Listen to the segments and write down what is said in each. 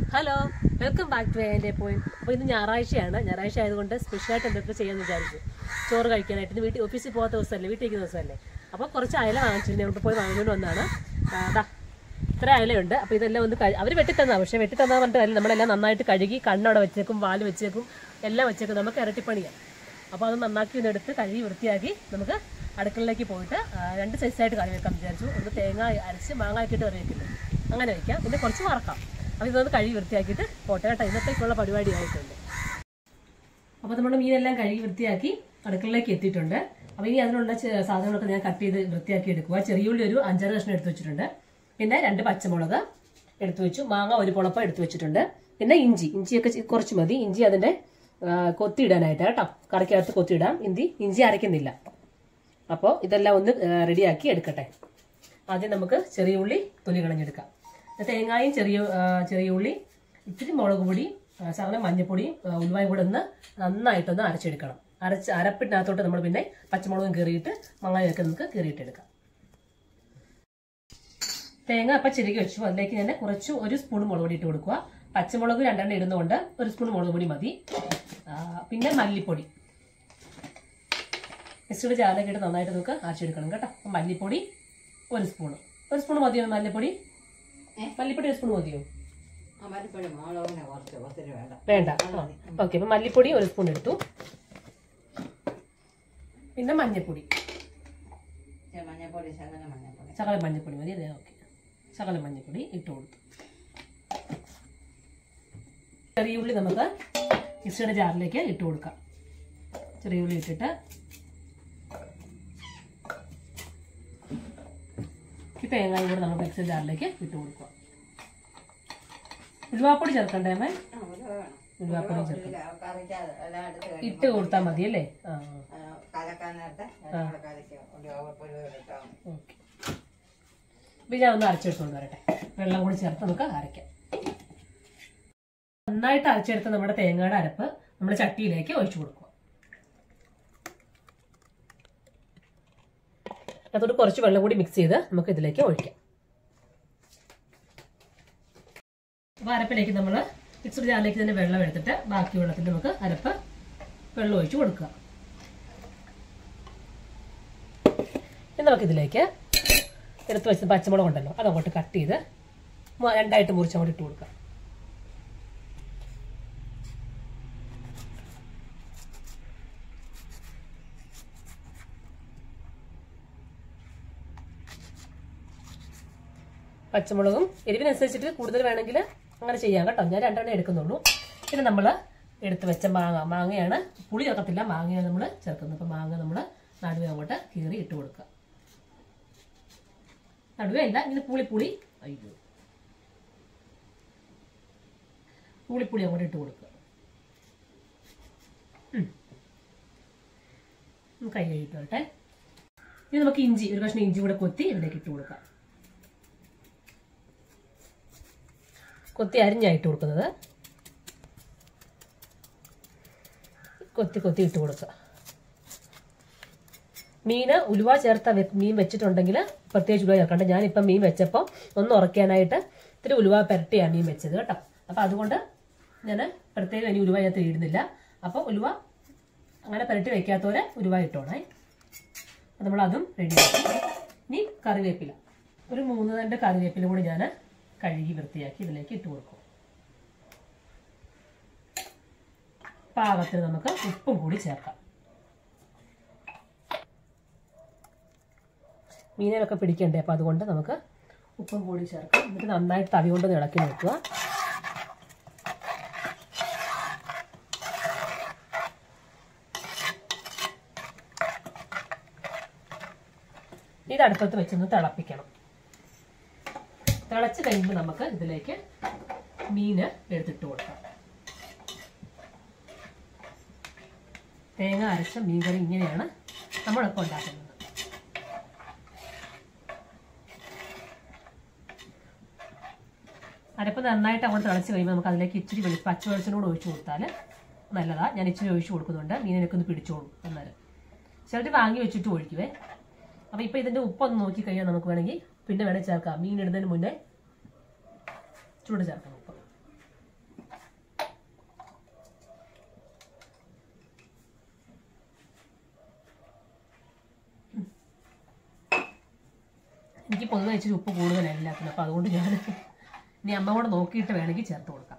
Hello welcome back to എൻ്റെ point അപ്പോൾ ഇന്ന് ഞായറാഴ്ചയാണ് ഞായറാഴ്ച ആയതുകൊണ്ട് സ്പെഷ്യലായിട്ട് എന്തൊക്കെ ചെയ്യാമെന്ന് വിചാരിച്ചു ചോറ് കഴിക്കാനായിട്ട് ഇന്ന് വീട്ടിൽ ഓഫീസിൽ പോകാത്ത ദിവസമല്ലേ വീട്ടിൽ ഇരിക്കുന്ന ദിവസമല്ലേ അപ്പോൾ കുറച്ച് അയല വാങ്ങിച്ചിട്ടുണ്ട് ഇവിടെ പോയി വാങ്ങിക്കൊണ്ട് വന്നതാണ് അതാ ഇത്ര അയലയുണ്ട് അപ്പോൾ ഇതെല്ലാം ഒന്ന് അവർ വെട്ടിത്തന്നാ പക്ഷേ വെട്ടിത്തന്നാ പറഞ്ഞിട്ട് കാര്യം നമ്മളെല്ലാം നന്നായിട്ട് കഴുകി കണ്ണവിടെ വെച്ചേക്കും വാല് വെച്ചേക്കും എല്ലാം വെച്ചേക്കും നമുക്ക് ഇരട്ടിപ്പണിയാണ് അപ്പോൾ അത് നന്നാക്കി ഒന്ന് എടുത്ത് കഴുകി വൃത്തിയാക്കി നമുക്ക് അടുക്കളയിലേക്ക് പോയിട്ട് ആ, രണ്ട് സൈസായിട്ട് കറി വെക്കാൻ വിചാരിച്ചു ഒന്ന് തേങ്ങ അരച്ച് മാങ്ങ ആക്കിയിട്ട് കറി വെക്കില്ലേ അങ്ങനെ വെക്കാം പിന്നെ കുറച്ച് വറക്കാം അപ്പോൾ ഇതൊന്ന് കഴുകി വൃത്തിയാക്കിയിട്ട് പോട്ടെ കേട്ടോ ഇന്നത്തേക്കുള്ള പരിപാടി ആയിട്ടുണ്ട് അപ്പോൾ നമ്മൾ മീനെല്ലാം കഴുകി വൃത്തിയാക്കി അടുക്കളയിലേക്ക് എത്തിയിട്ടുണ്ട് അപ്പോൾ ഇനി അതിനുള്ള ചെ- സാധനങ്ങളൊക്കെ ഞാൻ കട്ട് ചെയ്ത് വൃത്തിയാക്കി എടുക്കുക ചെറിയുള്ളി ഒരു അഞ്ചാറ് കഷ്ണം എടുത്ത് വെച്ചിട്ടുണ്ട് പിന്നെ രണ്ട് പച്ചമുളക് എടുത്തു വെച്ചു മാങ്ങ ഒരു പുളപ്പം എടുത്തു വെച്ചിട്ടുണ്ട് പിന്നെ ഇഞ്ചി ഇഞ്ചിയൊക്കെ ചി- കുറച്ച് മതി ഇഞ്ചി അതിൻ്റെ ആ, കൊത്തിയിടാനായിട്ട് കേട്ടോ കറിക്കകത്ത് കൊത്തിയിടാം ഇഞ്ചി ഇഞ്ചി അരയ്ക്കുന്നില്ല അപ്പോൾ ഇതെല്ലാം ഒന്ന് ആ, റെഡിയാക്കി എടുക്കട്ടെ ആദ്യം നമുക്ക് ചെറിയ ഉള്ളി തൊലി കളഞ്ഞെടുക്കാം തേങ്ങായും ചെറിയ ആ, ചെറിയ ഉള്ളി ഇത്തിരി മുളക് പൊടി ആ, ശകലം മഞ്ഞപ്പൊടിയും ആ, ഉലുവായും കൂടെ ഒന്ന് നന്നായിട്ടൊന്ന് അരച്ചെടുക്കണം അരച്ച് അരപ്പിനകത്തോട്ട് നമ്മൾ പിന്നെ പച്ചമുളകും കീറിയിട്ട് മങ്ങായൊക്കെ നമുക്ക് കീറിയിട്ടെടുക്കാം തേങ്ങ അപ്പം ചിരകി വെച്ചു അതിലേക്ക് ഞാൻ കുറച്ച് ഒരു സ്പൂൺ മുളക് പൊടി ഇട്ട് കൊടുക്കുക പച്ചമുളക് രണ്ടെണ്ണം ഇടുന്നതുകൊണ്ട് ഒരു സ്പൂൺ മുളക് പൊടി മതി ആ, പിന്നെ മല്ലിപ്പൊടി മിക്സിയുടെ ജാറിലേക്ക് ഇട്ട് നന്നായിട്ട് നമുക്ക് അരച്ചെടുക്കണം കേട്ടോ അപ്പം മല്ലിപ്പൊടി ഒരു സ്പൂൺ ഒരു സ്പൂൺ മതിയോ മല്ലിപ്പൊടി മല്ലിപ്പൊടി ഒരു സ്പൂൺ മതിയോ അമരപ്പഴം മുളകിനെ കുറച്ച് ഒത്തിരി വേണ്ട വേണ്ട ഓക്കെ അപ്പം മല്ലിപ്പൊടി ഒരു സ്പൂൺ എടുത്തു പിന്നെ മഞ്ഞൾപ്പൊടി ഇച്ചിരി മഞ്ഞപ്പൊടി ശകല മഞ്ഞപ്പൊടി ശകലം മഞ്ഞൾപ്പൊടി മതി അതെ ഓക്കെ ശകലം മഞ്ഞൾപ്പൊടി ഇട്ട് കൊടുത്തു ചെറിയ ഉള്ളി നമുക്ക് മിക്സിയുടെ ജാറിലേക്ക് ഇട്ട് കൊടുക്കാം ചെറിയ ഉള്ളി ഇട്ടിട്ട് ഈ തേങ്ങയും കൂടെ നമുക്ക് മിക്സിയുടെ ജാറിലേക്ക് ഇട്ട് കൊടുക്കുക ഉലുവാപ്പൊടി ചേർക്കണ്ടേ അമ്മേ ആ, ഒരു വേണം. ഉലുവാപ്പൊടി ചേർക്കാം ഇല്ല, കറിക്ക് അത് എല്ലാം എടുത്ത് കഴിഞ്ഞ് ഇട്ട് കൊടുത്താൽ മതി അല്ലേ ആ ആ, കലക്കാൻ നേരത്തെ എല്ലാം കൂടെ കലക്കി ഒരു ഉവപ്പൊടി ഇട്ടാൽ മതി. ഓക്കെ അപ്പം ഞാൻ ഒന്ന് അരച്ചെടുത്തോണ്ട് വരട്ടെ വെള്ളം കൂടി ചേർത്ത് നമുക്ക് അരയ്ക്കാം നന്നായിട്ട് അരച്ചെടുത്ത നമ്മുടെ തേങ്ങയുടെ അരപ്പ് നമ്മൾ ചട്ടിയിലേക്ക് ഒഴിച്ചു കൊടുക്കുക അതോട് കുറച്ച് വെള്ളം കൂടി മിക്സ് ചെയ്ത് നമുക്ക് ഇതിലേക്ക് ഒഴിക്കാം അപ്പോൾ അരപ്പിലേക്ക് നമ്മൾ മിക്സഡ് ജാറിലേക്ക് തന്നെ വെള്ളം എടുത്തിട്ട് ബാക്കി വെള്ളത്തിൽ നമുക്ക് അരപ്പ് വെള്ളം ഒഴിച്ച് കൊടുക്കുക ഇനി നമുക്കിതിലേക്ക് എടുത്ത് വെച്ച പച്ചമുളക് ഉണ്ടല്ലോ അതങ്ങോട്ട് കട്ട് ചെയ്ത് മു- രണ്ടായിട്ട് മുറിച്ച് അങ്ങോട്ട് ഇട്ട് കൊടുക്കാം പച്ചമുളകും എരിവിനനുസരിച്ചിട്ട് കൂടുതൽ വേണമെങ്കിൽ അങ്ങനെ ചെയ്യാം കേട്ടോ ഞാൻ രണ്ടെണ്ണം എടുക്കുന്നുള്ളൂ പിന്നെ നമ്മൾ എടുത്ത് വെച്ച മാങ്ങ മാങ്ങയാണ് പുളി ചേർക്കത്തില്ല മാങ്ങയാണ് നമ്മൾ ചേർക്കുന്നത് അപ്പോൾ മാങ്ങ നമ്മൾ നടുവേ അങ്ങോട്ട് കീറി ഇട്ട് കൊടുക്കുക നടുവേ അല്ല ഇങ്ങനെ പുളി പുളി അയ്യോ പുളിപ്പുളി അങ്ങോട്ട് ഇട്ട് കൊടുക്കുക ഉം. ഒന്ന് കൈ കഴുകിട്ട് വരട്ടെ ഇനി നമുക്ക് ഇഞ്ചി ഒരു കഷ്ണം ഇഞ്ചി കൂടെ കൊത്തി ഇതിലേക്ക് ഇട്ട് കൊടുക്കാം കൊത്തി അരിഞ്ഞായിട്ട് കൊടുക്കുന്നത് കൊത്തി കൊത്തി ഇട്ട് കൊടുക്കുക മീന് ഉലുവ ചേർത്ത വെ- മീൻ വെച്ചിട്ടുണ്ടെങ്കിൽ പ്രത്യേകിച്ച് ഉലുവ ചേർക്കണ്ട ഞാനിപ്പം മീൻ വെച്ചപ്പോൾ ഒന്ന് ഉറക്കാനായിട്ട് ഇത്തിരി ഉലുവ പെരട്ടിയാണ് മീൻ വെച്ചത് കേട്ടോ അപ്പം അതുകൊണ്ട് ഞാൻ പ്രത്യേകം ഇനി ഉലുവ ഞാൻ ഇടുന്നില്ല അപ്പോൾ ഉലുവ അങ്ങനെ പെരട്ടി വെക്കാത്തവരെ ഉലുവ ഇട്ടോണേ അപ്പം നമ്മൾ അതും റെഡിയാക്കി ഇനി കറിവേപ്പില ഒരു മൂന്ന് രണ്ട് കറിവേപ്പില കൂടി ഞാൻ കഴുകി വൃത്തിയാക്കി ഇതിലേക്ക് ഇട്ട് കൊടുക്കും പാകത്തിന് നമുക്ക് ഉപ്പും കൂടി ചേർക്കാം മീനിലൊക്കെ പിടിക്കണ്ടേ അപ്പോൾ അതുകൊണ്ട് നമുക്ക് ഉപ്പും കൂടി ചേർക്കാം എന്നിട്ട് നന്നായിട്ട് തവി കൊണ്ട് ഇളക്കി നോക്കുക ഇത് അടുപ്പത്ത് വെച്ചൊന്ന് തിളപ്പിക്കണം തിളച്ച് കഴിയുമ്പോൾ നമുക്ക് ഇതിലേക്ക് മീന് എടുത്തിട്ട് കൊടുക്കാം തേങ്ങ അരച്ച മീൻകറി ഇങ്ങനെയാണ് നമ്മളൊക്കെ ഉണ്ടാക്കുന്നത് അരപ്പ് നന്നായിട്ട് അങ്ങോട്ട് തിളച്ച് കഴിയുമ്പോൾ നമുക്ക് അതിലേക്ക് ഇച്ചിരി വെളി പച്ച വെളിച്ചെണ്ണ ഒഴിച്ചു കൊടുത്താൽ നല്ലതാ ഞാൻ ഇച്ചിരി ഒഴിച്ചു കൊടുക്കുന്നുണ്ട് മീനിനൊക്കെ ഒന്ന് പിടിച്ചോളൂ അന്നേരം ചിലർ വാങ്ങി വെച്ചിട്ട് ഒഴിക്കുവേ അപ്പോൾ ഇപ്പോൾ ഇതിൻ്റെ ഉപ്പൊന്ന് നോക്കി കഴിഞ്ഞാൽ നമുക്ക് വേണമെങ്കിൽ പിന്നെ വേണേൽ ചേർക്കാം മീൻ ഇടുന്നതിന് മുന്നേ ചൂട് ചേർക്കണം ഉപ്പ് പൊതുവെ ഇച്ചിരി ഉപ്പ് കൂടുതലാണ് എല്ലാത്തിനും അപ്പോൾ അതുകൊണ്ട് ഞാൻ ഇനി അമ്മ കൂടെ നോക്കിയിട്ട് വേണമെങ്കിൽ ചേർത്ത് കൊടുക്കാം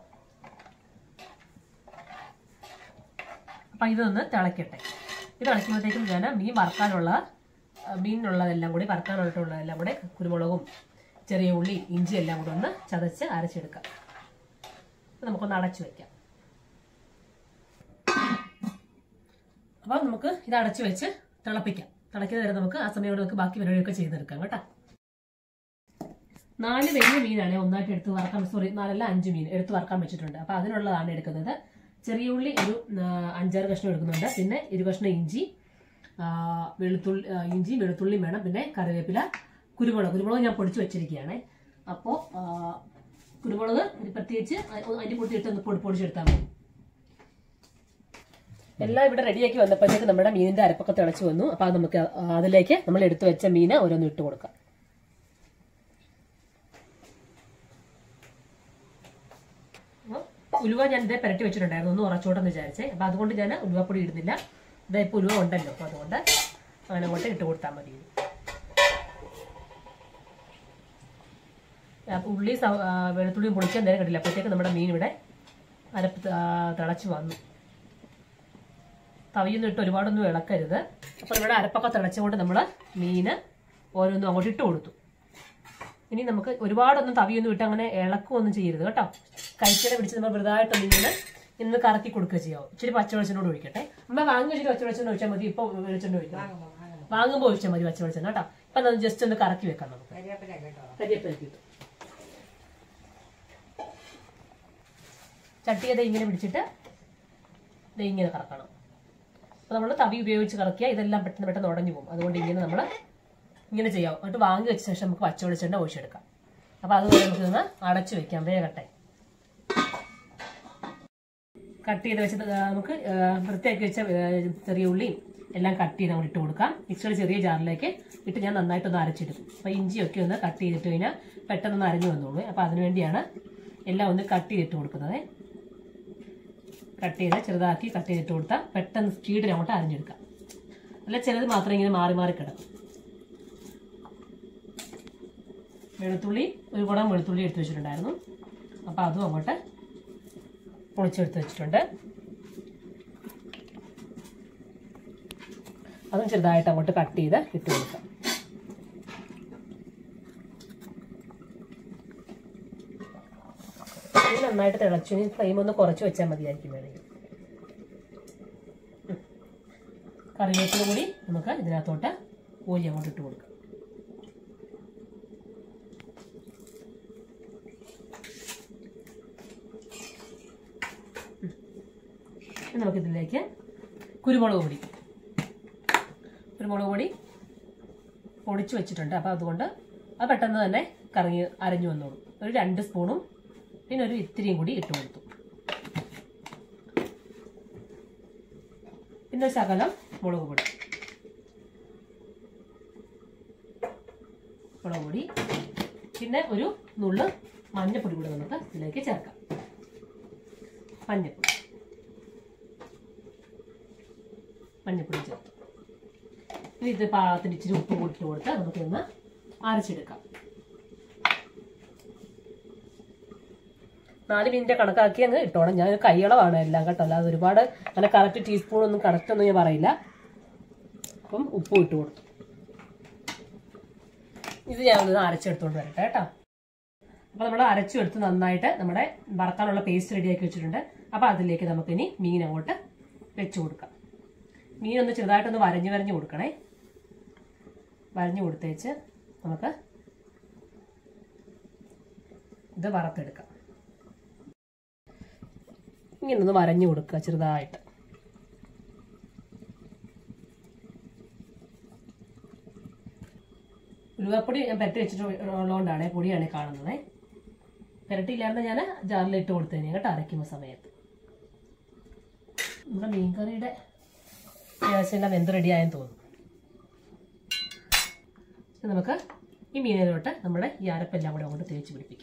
അപ്പം ഇതൊന്ന് തിളയ്ക്കട്ടെ ഇത് തിളയ്ക്കുമ്പോഴത്തേക്കും ഞാൻ മീൻ വറുക്കാനുള്ള ആ, മീനിനുള്ളതെല്ലാം കൂടി വറുക്കാനായിട്ടുള്ളതെല്ലാം കൂടെ കുരുമുളകും ചെറിയ ഉള്ളി ഇഞ്ചി എല്ലാം കൂടെ ഒന്ന് ചതച്ച് അരച്ചെടുക്കാം അപ്പോൾ നമുക്കൊന്ന് അടച്ചു വെക്കാം അപ്പോൾ നമുക്ക് ഇത് അടച്ചു വെച്ച് തിളപ്പിക്കാം തിളയ്ക്കുന്ന നേരം നമുക്ക് ആ സമയം കൊണ്ട് നമുക്ക് ബാക്കി പരിപാടിയൊക്കെ ചെയ്തെടുക്കാം കേട്ടോ നാല് വലിയ മീനാണ് ഒന്നായിട്ട് എടുത്ത് വറക്കാൻ സോറി നാലല്ല അഞ്ച് മീൻ എടുത്ത് വറക്കാൻ വെച്ചിട്ടുണ്ട് അപ്പോൾ അതിനുള്ളതാണ് എടുക്കുന്നത് ചെറിയ ഉള്ളി ഒരു ആ, അഞ്ചാറ് കഷ്ണം എടുക്കുന്നുണ്ട് പിന്നെ ഇരു കഷ്ണം ഇഞ്ചി ആ, വെളുത്തുള്ളി ആ, ഇഞ്ചി വെളുത്തുള്ളി വേണം പിന്നെ കറിവേപ്പില കുരുമുളക് കുരുമുളക് ഞാൻ പൊടിച്ച് വെച്ചിരിക്കുകയാണ് അപ്പോൾ കുരുമുളക് ഒരു പ്രത്യേകിച്ച് അതിൻ്റെ പൊടി ഇട്ട് ഒന്ന് പൊടി പൊടിച്ചെടുത്താൽ മതി എല്ലാം ഇവിടെ റെഡിയാക്കി വന്നപ്പോഴത്തേക്ക് നമ്മുടെ മീനിന്റെ അരപ്പൊക്കെ തിളച്ച് വന്നു അപ്പോൾ അത് നമുക്ക് ആ, അതിലേക്ക് നമ്മൾ എടുത്തു വെച്ച മീന് ഓരോന്ന് ഇട്ട് കൊടുക്കാം അപ്പോൾ ഉലുവ ഞാൻ ഇതേ പുരട്ടി വെച്ചിട്ടുണ്ടായിരുന്നു ഒന്ന് ഉറച്ചോട്ടെന്ന് വിചാരിച്ചേ അപ്പോൾ അതുകൊണ്ട് ഞാൻ ഉലുവപ്പൊടി ഇടുന്നില്ല ഇതേ ഇപ്പോൾ ഉലുവ ഉണ്ടല്ലോ അപ്പോൾ അതുകൊണ്ട് അങ്ങനെ അങ്ങോട്ട് ഇട്ട് കൊടുത്താൽ മതി അപ്പോൾ ഉള്ളി സവ- ആ, വെളുത്തുള്ളിയും പൊളിക്കാൻ നേരം കിട്ടില്ല അപ്പോഴത്തേക്ക് നമ്മുടെ മീൻ ഇവിടെ അരപ്പ് ത- ആ, തിളച്ച് വന്നു തവിയൊന്നും ഇട്ട് ഒരുപാടൊന്നും ഇളക്കരുത് അപ്പോൾ നമ്മുടെ അരപ്പൊക്കെ തിളച്ചുകൊണ്ട് നമ്മൾ മീന് ഓരോന്നും അങ്ങോട്ട് ഇട്ട് കൊടുത്തു ഇനി നമുക്ക് ഒരുപാടൊന്നും തവിയൊന്നും ഇട്ട് അങ്ങനെ ഇളക്കുകയൊന്നും ചെയ്യരുത് കേട്ടോ കഴിക്കട പിടിച്ച് നമ്മൾ വലുതായിട്ടൊന്നും ഇങ്ങനെ ഇന്ന് കറക്കി കൊടുക്കുക ചെയ്യാവും ഇച്ചിരി പച്ചവെളിച്ചെണ്ണോട് ഒഴിക്കട്ടെ അമ്മ വാങ്ങി വെച്ചിട്ട് പച്ചവെളിച്ചെണ്ണ ഒഴിച്ചാൽ മതി ഇപ്പോൾ വെളിച്ചെണ്ണ ഒഴിക്കണം വാങ്ങുമ്പോൾ ഒഴിച്ചാൽ മതി പച്ചവെളിച്ചെണ്ണ കേട്ടോ ഇപ്പം അത് ജസ്റ്റ് ഒന്ന് കറക്കി വെക്കാം നമുക്ക് കരിവേപ്പില കേട്ടോ കരിയേപ്പില ഇട്ടു ചട്ടിയത് ഇങ്ങനെ പിടിച്ചിട്ട് ഇത് ഇങ്ങനെ കറക്കണം അപ്പോൾ നമ്മൾ തവി ഉപയോഗിച്ച് കറക്കിയാൽ ഇതെല്ലാം പെട്ടെന്ന് പെട്ടെന്ന് ഉടഞ്ഞു പോകും അതുകൊണ്ട് ഇങ്ങനെ നമ്മൾ ഇങ്ങനെ ചെയ്യാം എന്നിട്ട് വാങ്ങി വെച്ച ശേഷം നമുക്ക് പച്ച വെളിച്ചെണ്ണ ഒഴിച്ചെടുക്കാം അപ്പോൾ അതുപോലെ നമുക്ക് ഇതൊന്ന് അടച്ചു വെക്കാം വേഗട്ടെ കട്ട് ചെയ്ത് വെച്ചത് ആ, നമുക്ക് ആ, വൃത്തിയാക്കി വെച്ച ആ, ചെറിയ ഉള്ളിയും എല്ലാം കട്ട് ചെയ്ത് അങ്ങോട്ട് ഇട്ട് കൊടുക്കാം മിക്സിയുടെ ചെറിയ ജാറിലേക്ക് ഇട്ട് ഞാൻ നന്നായിട്ടൊന്ന് അരച്ചെടുക്കും അപ്പോൾ ഇഞ്ചിയൊക്കെ ഒന്ന് കട്ട് ചെയ്തിട്ട് കഴിഞ്ഞാൽ പെട്ടെന്ന് അരഞ്ഞു വന്നോളൂ അപ്പോൾ അതിനുവേണ്ടിയാണ് എല്ലാം ഒന്ന് കട്ട് ചെയ്തിട്ട് കൊടുക്കുന്നത് കട്ട് ചെയ്ത് ചെറുതാക്കി കട്ട് ചെയ്തിട്ട് കൊടുത്താൽ പെട്ടെന്ന് സ്പീഡിൽ അങ്ങോട്ട് അരിഞ്ഞെടുക്കാം അല്ല ചിലത് മാത്രം ഇങ്ങനെ മാറി മാറി കിടക്കും വെളുത്തുള്ളി ഒരു കുടം വെളുത്തുള്ളി എടുത്ത് വെച്ചിട്ടുണ്ടായിരുന്നു അപ്പോൾ അതും അങ്ങോട്ട് പൊളിച്ചെടുത്ത് വെച്ചിട്ടുണ്ട് അതും ചെറുതായിട്ട് അങ്ങോട്ട് കട്ട് ചെയ്ത് ഇട്ട് കൊടുക്കാം ഇത് നന്നായിട്ട് തിളച്ചു ഇനി ഫ്ലെയിം ഒന്ന് കുറച്ച് വെച്ചാൽ മതിയായിരിക്കും വേണമെങ്കിൽ ഉം. കറിവേപ്പില കൂടി നമുക്ക് ഇതിനകത്തോട്ട് കോരി അങ്ങോട്ട് ഇട്ട് കൊടുക്കാം ഉം. ഇനി നമുക്കിതിലേക്ക് കുരുമുളക് പൊടി കുരുമുളക് പൊടി പൊടിച്ച് വെച്ചിട്ടുണ്ട് അപ്പോൾ അതുകൊണ്ട് അത് പെട്ടെന്ന് തന്നെ കറങ്ങി അരഞ്ഞു വന്നോളും ഒരു രണ്ട് സ്പൂണും പിന്നെ ഒരു ഇത്തിരിയും കൂടി ഇട്ട് കൊടുത്തു പിന്നെ ഒരു ശകലം മുളക് പൊടി മുളക് പൊടി പിന്നെ ഒരു നുള്ള് മഞ്ഞപ്പൊടി കൂടി നമുക്ക് ഇതിലേക്ക് ചേർക്കാം മഞ്ഞപ്പൊടി മഞ്ഞപ്പൊടി ചേർത്തു ഇനി ഇത് പാകത്തിന് ഇച്ചിരി ഉപ്പ് കൂട്ടി കൊടുത്ത് നമുക്കൊന്ന് അരച്ചെടുക്കാം നാല് മിനിറ്റ് കണക്കാക്കി അങ്ങ് ഇട്ടോണം ഞാൻ കൈയളവാണ് എല്ലാം കേട്ടോ അല്ലാതെ ഒരുപാട് അങ്ങനെ കറക്റ്റ് ടീസ്പൂൺ ഒന്നും കറക്റ്റ് ഒന്നും ഞാൻ പറയില്ല അപ്പം ഉപ്പും ഇട്ട് കൊടുത്തു ഇത് ഞാൻ ഒന്ന് അരച്ചെടുത്തോണ്ട് വരട്ടെ കേട്ടോ അപ്പോൾ നമ്മൾ അരച്ചെടുത്ത് നന്നായിട്ട് നമ്മുടെ വറക്കാനുള്ള പേസ്റ്റ് റെഡിയാക്കി വെച്ചിട്ടുണ്ട് അപ്പോൾ അതിലേക്ക് നമുക്കിനി മീൻ അങ്ങോട്ട് വെച്ച് കൊടുക്കാം മീൻ ഒന്ന് ചെറുതായിട്ടൊന്ന് വരഞ്ഞ് വരഞ്ഞ് കൊടുക്കണേ വരഞ്ഞ് കൊടുത്തേച്ച് നമുക്ക് ഇത് വറുത്തെടുക്കാം ഇങ്ങനെ ഒന്ന് വരഞ്ഞു കൊടുക്കുക ചെറുതായിട്ട് ഉലുവപ്പൊടി ഞാൻ പെരട്ടി വെച്ചിട്ട് ഉള്ളതുകൊണ്ടാണ് പൊടിയാണ് കാണുന്നത് പെരട്ടിയില്ലാണ്ട് ഞാൻ ജാറിൽ ഇട്ട് കൊടുത്തതിന് കേട്ടോ അരയ്ക്കുന്ന സമയത്ത് നമ്മുടെ മീൻകറിയുടെ അത്യാവശ്യം എല്ലാം വെന്ത് റെഡിയായെന്ന് തോന്നുന്നു ഇനി നമുക്ക് ഈ മീനിലോട്ട് നമ്മുടെ ഈ അരപ്പെല്ലാം കൂടെ അങ്ങോട്ട് തേച്ച് പിടിപ്പിക്കാം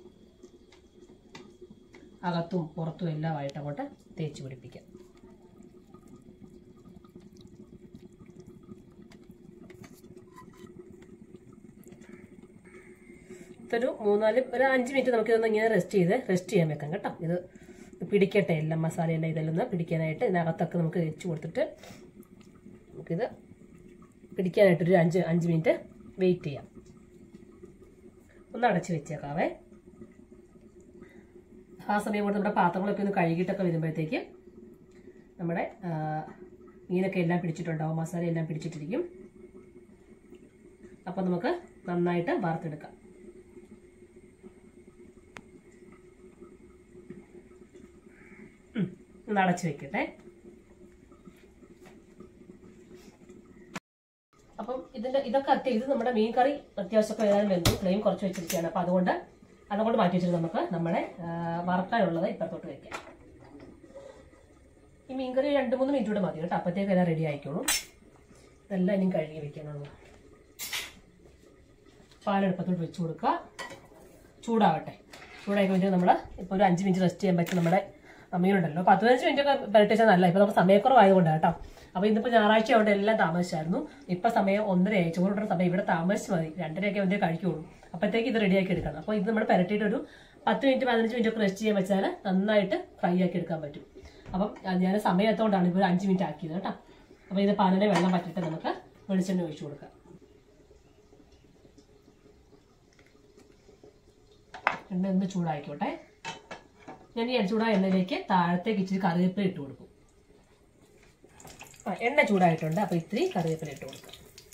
അകത്തും പുറത്തും എല്ലാമായിട്ട് അങ്ങോട്ട് തേച്ച് പിടിപ്പിക്കാം ഇതൊരു മൂന്നാല് ഒരു അഞ്ച് മിനിറ്റ് നമുക്ക് ഇതൊന്ന് ഇങ്ങനെ റെസ്റ്റ് ചെയ്ത് റെസ്റ്റ് ചെയ്യാൻ വെക്കാം കേട്ടോ ഇത് പിടിക്കട്ടെ എല്ലാം മസാലയെല്ലാം ഇതെല്ലാം ഒന്ന് പിടിക്കാനായിട്ട് ഇതിനകത്തൊക്കെ നമുക്ക് വെച്ച് കൊടുത്തിട്ട് നമുക്കിത് പിടിക്കാനായിട്ടൊരു അഞ്ച് അഞ്ച് മിനിറ്റ് വെയിറ്റ് ചെയ്യാം ഒന്ന് അടച്ച് വെച്ചേക്കാവേ ആ സമയം കൊണ്ട് നമ്മുടെ പാത്രങ്ങളൊക്കെ ഒന്ന് കഴുകിയിട്ടൊക്കെ വരുമ്പോഴത്തേക്ക് നമ്മുടെ ആ, മീനൊക്കെ എല്ലാം പിടിച്ചിട്ടുണ്ടാവും മസാല എല്ലാം പിടിച്ചിട്ടിരിക്കും അപ്പം നമുക്ക് നന്നായിട്ട് വാർത്തെടുക്കാം ഉം, ഒന്ന് അടച്ച് വെക്കട്ടെ അപ്പം ഇതിന്റെ ഇതൊക്കെ അത്യ ഇത് നമ്മുടെ മീൻ കറി അത്യാവശ്യമൊക്കെ ഏതായാലും വെന്തു ഫ്ലെയിം കുറച്ച് വെച്ചിരിക്കുകയാണ് അപ്പം അതുകൊണ്ട് അതുകൊണ്ട് മാറ്റി വെച്ചിട്ട് നമുക്ക് നമ്മുടെ ആ, വറുക്കാനുള്ളത് ഇപ്പുറത്തോട്ട് വെക്കാം ഈ മീൻ കറി രണ്ട് മൂന്ന് മിനിറ്റ് കൂടെ മതി കേട്ടോ അപ്പത്തേക്ക് എല്ലാം റെഡി ആയിക്കോളും ഇതെല്ലാം ഇനിയും കഴുകി വെക്കാനുള്ളൂ പാലെടുപ്പത്തോട്ട് വെച്ച് കൊടുക്കുക ചൂടാവട്ടെ ചൂടായി കഴിഞ്ഞാൽ നമ്മൾ ഇപ്പോൾ ഒരു അഞ്ച് മിനിറ്റ് റെസ്റ്റ് ചെയ്യാൻ പറ്റും നമ്മുടെ മീനുണ്ടല്ലോ പത്ത് പതിനഞ്ച് മിനിറ്റ് ഒക്കെ പെരട്ടിച്ചാൽ നല്ല ഇപ്പോൾ നമുക്ക് സമയക്കുറവായതുകൊണ്ടാണ് കേട്ടോ അപ്പോൾ ഇന്നിപ്പോൾ ഞായറാഴ്ച ആയതുകൊണ്ട് എല്ലാം താമസിച്ചായിരുന്നു ഇപ്പം സമയം ഒന്നരയായി ചോറിടുന്ന സമയം ഇവിടെ താമസിച്ച് മതി രണ്ടരയൊക്കെ വന്നേ കഴിക്കുള്ളൂ അപ്പോഴത്തേക്ക് ഇത് റെഡിയാക്കി എടുക്കണം അപ്പോൾ ഇത് നമ്മൾ പെരട്ടിയിട്ട് ഒരു പത്ത് മിനിറ്റ് പതിനഞ്ച് മിനിറ്റ് ഒക്കെ റെസ്റ്റ് ചെയ്യാൻ വെച്ചാൽ നന്നായിട്ട് ഫ്രൈ ആക്കി എടുക്കാൻ പറ്റും അപ്പം ഞാൻ സമയം എത്തോണ്ടാണ് ഇപ്പോൾ ഒരു അഞ്ച് മിനിറ്റ് ആക്കിയത് കേട്ടോ അപ്പോൾ ഇത് പാനലെ വെള്ളം പറ്റിയിട്ട് നമുക്ക് വെളിച്ചെണ്ണ ഒഴിച്ചു കൊടുക്കാം എണ്ണ ഒന്ന് ചൂടായിക്കോട്ടെ ഞാൻ ഈ ചൂടായ എണ്ണയിലേക്ക് താഴത്തേക്ക് ഇച്ചിരി കറിവേപ്പില ഇട്ട് കൊടുക്കും ആ എണ്ണ ചൂടായിട്ടുണ്ട് അപ്പോൾ ഇത്തിരി കറിവേപ്പില ഇട്ട് കൊടുക്കും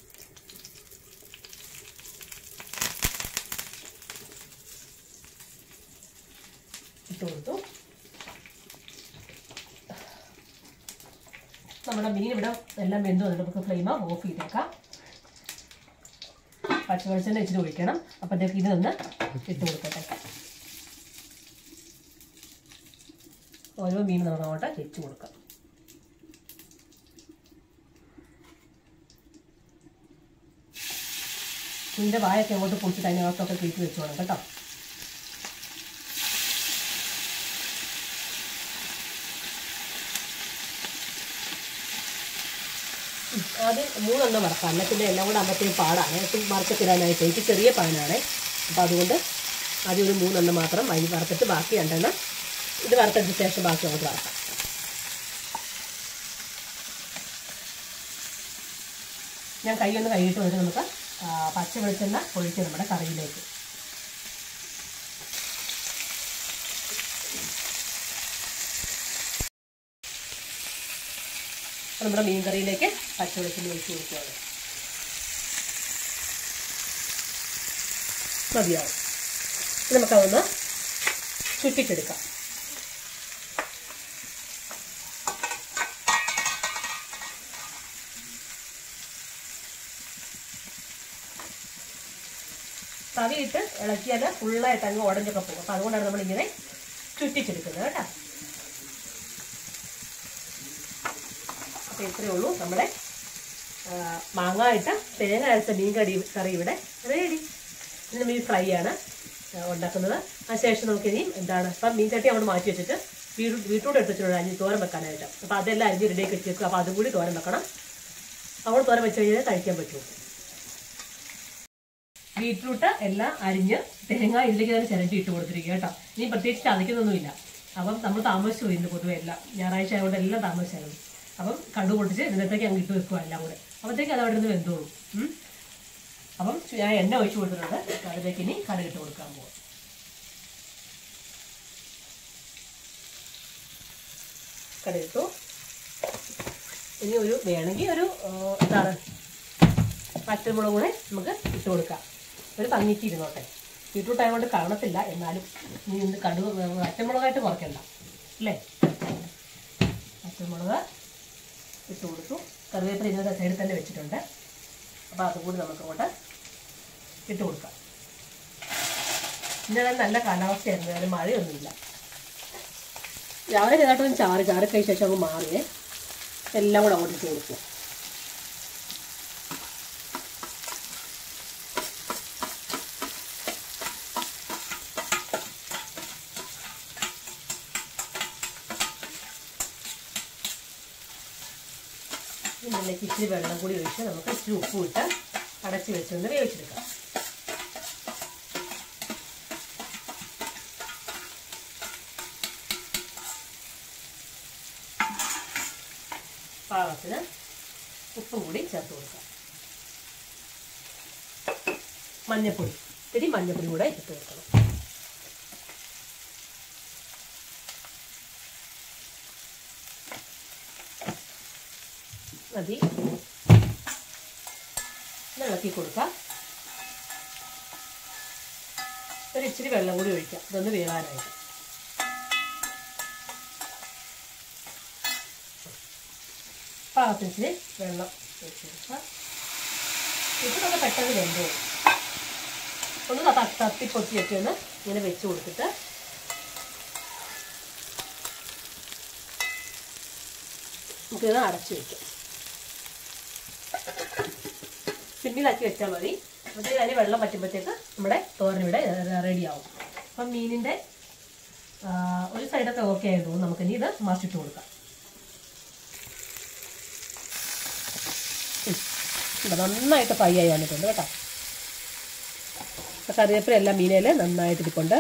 ഇട്ട് കൊടുത്തു നമ്മുടെ മീൻ ഇവിടെ എല്ലാം വെന്ത് വന്നിട്ട് നമുക്ക് ഫ്ലെയിം ഓഫ് ചെയ്തേക്കാം പച്ചവെളിച്ചെണ്ണ ഇച്ചിരി ഒഴിക്കണം അപ്പോഴത്തേക്ക് ഇത് ഒന്ന് ഇട്ട് കൊടുക്കട്ടെ ഓരോ മീൻ നമുക്ക് അങ്ങോട്ട് വെച്ച് കൊടുക്കാം മീൻ്റെ വായൊക്കെ അങ്ങോട്ട് പൊളിച്ചിട്ട് അതിനകത്തൊക്കെ കയറ്റി വെച്ചോണം കേട്ടോ ഉം, ആദ്യം മൂന്നെണ്ണം വറക്കാം എന്നാൽ പിന്നെ എല്ലാം കൂടെ അമ്പത്തേക്ക് പാടാണ് എനിക്ക് വറുത്തിടാനായിട്ട് എനിക്ക് ചെറിയ പാനാണ് അപ്പോൾ അതുകൊണ്ട് ആദ്യം ഒരു മൂന്നെണ്ണം മാത്രം അരി വറുത്തിട്ട് ബാക്കി രണ്ടെണ്ണം ഇത് വറുത്തതിന് ശേഷം ബാക്കി അങ്ങോട്ട് വറക്കാം ഞാൻ കൈ ഒന്ന് കൈയിട്ട് വന്നിട്ട് നമുക്ക് ആ, പച്ച വെളിച്ചെണ്ണ ഒഴിച്ച് നമ്മുടെ കറിയിലേക്ക് അപ്പോൾ നമ്മുടെ മീൻ കറിയിലേക്ക് പച്ച വെളിച്ചെണ്ണ ഒഴിച്ച് കൊടുക്കുകയാണ് മതിയാവും ഇനി നമുക്കതൊന്ന് ചുറ്റിച്ചെടുക്കാം തവിയിട്ട് ഇളക്കിയാൽ ഫുള്ളായിട്ട് അങ്ങ് ഉടഞ്ഞൊക്കെ പോകും അപ്പോൾ അതുകൊണ്ടാണ് നമ്മളിങ്ങനെ ചുറ്റിച്ചെടുക്കുന്നത് കേട്ടോ അപ്പോൾ ഇത്രയേ ഉള്ളൂ നമ്മുടെ ആ, മാങ്ങ ഇട്ട തേങ്ങ അരച്ച മീൻ കറി കറി ഇവിടെ റെഡി ഇന്ന് മീൻ ഫ്രൈ ആണ് ആ, ഉണ്ടാക്കുന്നത് അതിനുശേഷം നമുക്ക് ഇനി എന്താണ് അപ്പം മീൻ ചട്ടി അവിടെ മാറ്റി വെച്ചിട്ട് വീട് വീട്ടോട് എടുത്ത് വെച്ചിട്ടുണ്ട് അരിഞ്ഞ് തോരൻ വെക്കാനായിട്ട് അപ്പോൾ അതെല്ലാം അരിഞ്ഞ് റെഡിയാക്കി വെച്ചേക്കും അപ്പോൾ അതും കൂടി തോരൻ വെക്കണം അവിടെ തോരൻ വെച്ച് കഴിഞ്ഞാൽ കഴിക്കാൻ പറ്റുമോ ബീട്രൂട്ട് എല്ലാം അരിഞ്ഞ് തേങ്ങ ഇതിലേക്ക് തന്നെ ചിരണ്ടി ഇട്ട് കൊടുത്തിരിക്കുക കേട്ടോ ഇനി പ്രത്യേകിച്ച് ചതയ്ക്കുന്നൊന്നുമില്ല അപ്പം നമ്മൾ താമസിച്ചു പോയി ഇന്ന് പൊതുവെ എല്ലാം ഞായറാഴ്ച ആയതുകൊണ്ട് എല്ലാം താമസിച്ചായിരുന്നു അപ്പം കടു പൊട്ടിച്ച് ഇതിനകത്തേക്ക് അങ്ങ് ഇട്ട് വെക്കുക എല്ലാം കൂടെ അപ്പോഴത്തേക്ക് അത് അവിടെ നിന്ന് വെന്തോളും ഉം. അപ്പം ഞാൻ എണ്ണ ഒഴിച്ചു കൊടുത്തിട്ടുണ്ട് അതിലേക്ക് ഇനി കറി ഇട്ട് കൊടുക്കാൻ പോകും കറി ഇട്ടു ഇനി ഒരു വേണമെങ്കിൽ ഒരു ആ, എന്താണ് പച്ചമുളക് കൂടെ നമുക്ക് ഇട്ട് കൊടുക്കാം ഒരു ഭംഗിക്ക് ഇരുന്നോട്ടെ ബീട്രൂട്ട് ആയതുകൊണ്ട് കാണത്തില്ല എന്നാലും നീ ഇന്ന് കടുക് പച്ചമുളകായിട്ട് കുറയ്ക്കണ്ട അല്ലേ പച്ചമുളക് ഇട്ട് കൊടുത്തു കറിവേപ്പില ഇന്നത്തെ സൈഡിൽ തന്നെ വെച്ചിട്ടുണ്ട് അപ്പോൾ അതും കൂടി നമുക്ക് അങ്ങോട്ട് ഇട്ട് കൊടുക്കാം ഇന്നലെ നല്ല കാലാവസ്ഥയായിരുന്നു അതിന് മഴയൊന്നുമില്ല രാവിലെ ചെറുതായിട്ടൊന്നും ചാറ് ചാറിക്കഴിച്ച ശേഷം അങ്ങ് മാറിയേ എല്ലാം കൂടെ അങ്ങോട്ട് ഇട്ട് കൊടുക്കുക ഇതിലേക്ക് ഇച്ചിരി വെള്ളം കൂടി ഒഴിച്ച് നമുക്ക് ഇച്ചിരി ഉപ്പ് ഇട്ട് അടച്ച് വെച്ചൊന്ന് വേവിച്ചെടുക്കാം പാകത്തിന് ഉപ്പും കൂടി ചേർത്ത് കൊടുക്കാം മഞ്ഞപ്പൊടി ഇത്തിരി മഞ്ഞപ്പൊടി കൂടെ ഇട്ട് കൊടുക്കണം മതി ഇത് ഇളക്കി കൊടുക്കാം ഒരു ഇച്ചിരി വെള്ളം കൂടി ഒഴിക്കാം ഇതൊന്ന് വേവാനായിട്ട് പാകത്തിന് വെള്ളം ഒഴിച്ച് കൊടുക്കാം ഇത് നമ്മൾ പെട്ടെന്ന് വെന്തോ ഒന്ന് ത- തട്ടി പൊത്തിയൊക്കെ ഒന്ന് ഇങ്ങനെ വെച്ച് കൊടുത്തിട്ട് നമുക്കിത് അടച്ചു വെക്കാം സിമ്മിലാക്കി വെച്ചാൽ മതി എന്നിട്ട് അതിന് വെള്ളം പറ്റുമ്പോഴത്തേക്ക് നമ്മുടെ തോരൻ ഇവിടെ റെഡിയാവും അപ്പം മീനിൻ്റെ ആ, ഒരു സൈഡൊക്കെ ഓക്കെ ആയിട്ട് തോന്നും നമുക്കിനി ഇത് മറിച്ചിട്ട് കൊടുക്കാം ഉം. ഇവിടെ നന്നായിട്ട് ഫ്രൈ ആയി വന്നിട്ടുണ്ട് കേട്ടോ അപ്പോൾ കറിവേപ്പില എല്ലാം മീനയിൽ നന്നായിട്ട് ഇരിപ്പുണ്ട്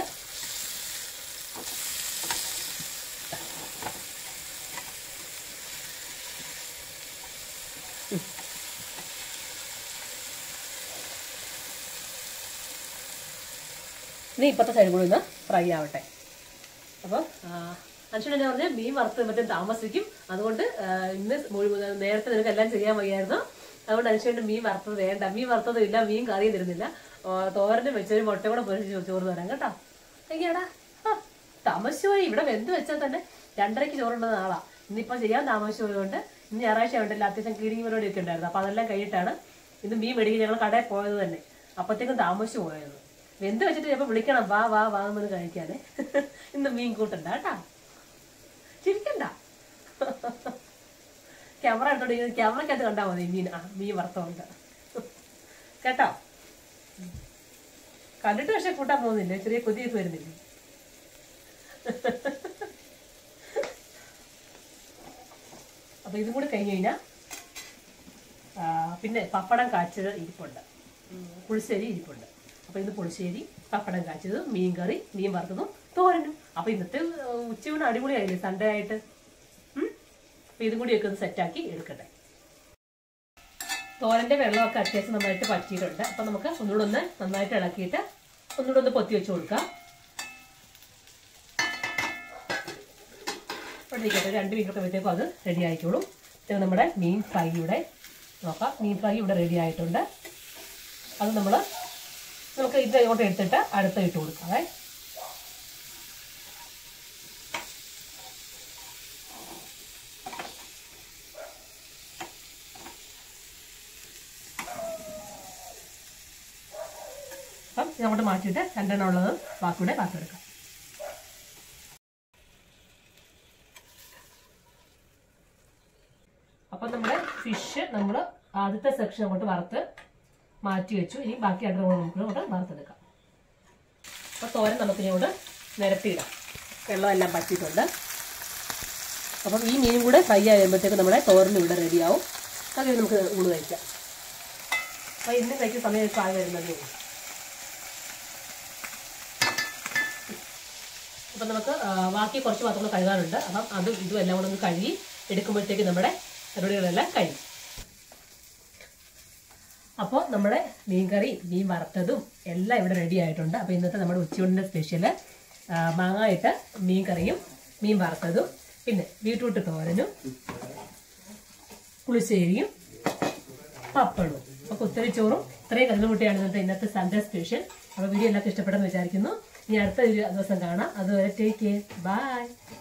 ഇനി ഇപ്പോഴത്തെ സൈഡ് കൂടി ഒന്ന് ഫ്രൈ ആവട്ടെ അപ്പോൾ അച്ഛൻ എന്നെ പറഞ്ഞ് മീൻ വറുത്ത് മറ്റും താമസിക്കും അതുകൊണ്ട് ആ, ഇന്ന് മുഴുവൻ നേരത്തെ നിനക്ക് എല്ലാം ചെയ്യാൻ വയ്യായിരുന്നു അതുകൊണ്ട് അനുഷ്ഠന്റെ മീൻ വറുത്തത് വേണ്ട മീൻ വറുത്തതും ഇല്ല മീൻ കറിയും തരുന്നില്ല ആ, തോരനും വെച്ചൊരു മുട്ട കൂടെ പൊരിച്ച് ചോറ് തരാം കേട്ടോ എങ്ങനെയാടാ താമസിച്ചുപോയി ഇവിടെ വെന്ത് വെച്ചാൽ തന്നെ രണ്ടരയ്ക്ക് ചോറുണ്ടെന്ന ആളാ ഇന്നിപ്പോൾ ചെയ്യാൻ താമസിച്ചുപോയതുകൊണ്ട് ഇന്ന് ഞായറാഴ്ച ഉണ്ടല്ലോ അത്യാവശ്യം കീടിങ് പരിപാടി ഒക്കെ ഉണ്ടായിരുന്നു അപ്പോൾ അതെല്ലാം കഴിഞ്ഞിട്ടാണ് ഇന്ന് മീൻ മേടിക്കാൻ ഞങ്ങൾ കടയിൽ പോയത് തന്നെ അപ്പോഴത്തേക്കും താമസിച്ചു പോയത് വെന്ത് വെച്ചിട്ട് ചിലപ്പോൾ വിളിക്കണം വാ വാ വാ എന്ന് കഴിക്കാനേ ഇന്ന് മീൻ കൂട്ടണ്ട കേട്ടാ ചിരിക്കണ്ട ക്യാമറ എടുത്തോണ്ട് ക്യാമറക്കകത്ത് കണ്ടാൽ മതി മീൻ ആ മീൻ വറുത്തോണ്ട് കേട്ടോ കണ്ടിട്ട് പക്ഷെ കൂട്ടാൻ പോകുന്നില്ല ചെറിയ കൊതിയൊക്കെ വരുന്നില്ല അപ്പൊ ഇതും കൂടി കഴിഞ്ഞ് കഴിഞ്ഞാൽ പിന്നെ പപ്പടം കാച്ചത് ഇരിപ്പുണ്ട് ഉം, പുളിശ്ശേരി ഇരിപ്പുണ്ട് അപ്പൊ ഇത് പുളിശ്ശേരി പപ്പടം കാച്ചത് മീൻ കറി മീൻ വറുത്തതും തോരനും അപ്പൊ ഇന്നത്തെ ആ, ഉച്ചയൂണ് അടിപൊളിയായില്ലേ സൺഡേ ആയിട്ട് ഉം? അപ്പൊ ഇതും കൂടിയൊക്കെ ഒന്ന് സെറ്റാക്കി എടുക്കട്ടെ തോരന്റെ വെള്ളമൊക്കെ അത്യാവശ്യം നന്നായിട്ട് പറ്റിയിട്ടുണ്ട് അപ്പൊ നമുക്ക് ഒന്നുകൂടെ ഒന്ന് നന്നായിട്ട് ഇളക്കിയിട്ട് ഒന്നുകൂടെ ഒന്ന് പൊത്തി വെച്ച് കൊടുക്കാം അവിടെ ഇരിക്കട്ടെ രണ്ട് മിനിറ്റ് കഴിയുമ്പോഴത്തേക്കും അത് റെഡി ആയിക്കോളും ഇത് നമ്മുടെ മീൻ ഫ്രൈ ഇവിടെ നോക്കാം മീൻ ഫ്രൈ ഇവിടെ റെഡി ആയിട്ടുണ്ട് അത് നമ്മൾ നമുക്ക് ഇത് ഇങ്ങോട്ട് എടുത്തിട്ട് അടുത്ത ഇട്ട് കൊടുക്കാവേ അപ്പം ഇത് അങ്ങോട്ട് മാറ്റിയിട്ട് രണ്ടെണ്ണം ഉള്ളത് ബാക്കിയുടെ ബാക്കി എടുക്കാം അപ്പം നമ്മുടെ ഫിഷ് നമ്മൾ ആദ്യത്തെ സെക്ഷൻ അങ്ങോട്ട് വറുത്ത് മാറ്റി വെച്ചു ഇനി ബാക്കി രണ്ടു നമുക്ക് അങ്ങോട്ട് വറുത്തെടുക്കാം അപ്പോൾ തോരൻ നമുക്ക് ഇനി അങ്ങോട്ട് നിരത്തിയിടാം വെള്ളം എല്ലാം പറ്റിയിട്ടുണ്ട് അപ്പം ഈ മീനും കൂടെ ഫ്രൈ ആയി വരുമ്പോഴത്തേക്ക് നമ്മുടെ തോരൻ ഇവിടെ റെഡിയാവും അത് കഴിഞ്ഞ് നമുക്ക് ഊണ് കഴിക്കാം അപ്പോൾ ഇന്ന് കഴിക്കുന്ന സമയം ഇപ്പോൾ ആയി വരുന്നതേ ഉള്ളൂ അപ്പം നമുക്ക് ആ, ബാക്കി കുറച്ച് പാത്രങ്ങൾ കഴുകാനുണ്ട് അപ്പം അതും ഇതും എല്ലാം കൂടെ ഒന്ന് കഴുകി എടുക്കുമ്പോഴത്തേക്ക് നമ്മുടെ പരിപാടികളെല്ലാം കഴിയും അപ്പോൾ നമ്മുടെ മീൻ കറി മീൻ വറുത്തതും എല്ലാം ഇവിടെ റെഡി ആയിട്ടുണ്ട് അപ്പോൾ ഇന്നത്തെ നമ്മുടെ ഉച്ചയൂണിൻ്റെ സ്പെഷ്യൽ മാങ്ങായിട്ട് മീൻ കറിയും മീൻ വറുത്തതും പിന്നെ ബീട്രൂട്ട് തോരനും പുളിശ്ശേരിയും പപ്പടവും അപ്പോൾ കുത്തരിച്ചോറും ഇത്രയും കല്ലുമുട്ടിയാണ് ഇന്നത്തെ ഇന്നത്തെ സൺഡേ സ്പെഷ്യൽ അപ്പോൾ വീഡിയോ എല്ലാവർക്കും ഇഷ്ടപ്പെട്ടെന്ന് വിചാരിക്കുന്നു ഇനി അടുത്ത ഒരു ദിവസം കാണാം അതുവരെ ടേക്ക് കെയർ ബൈ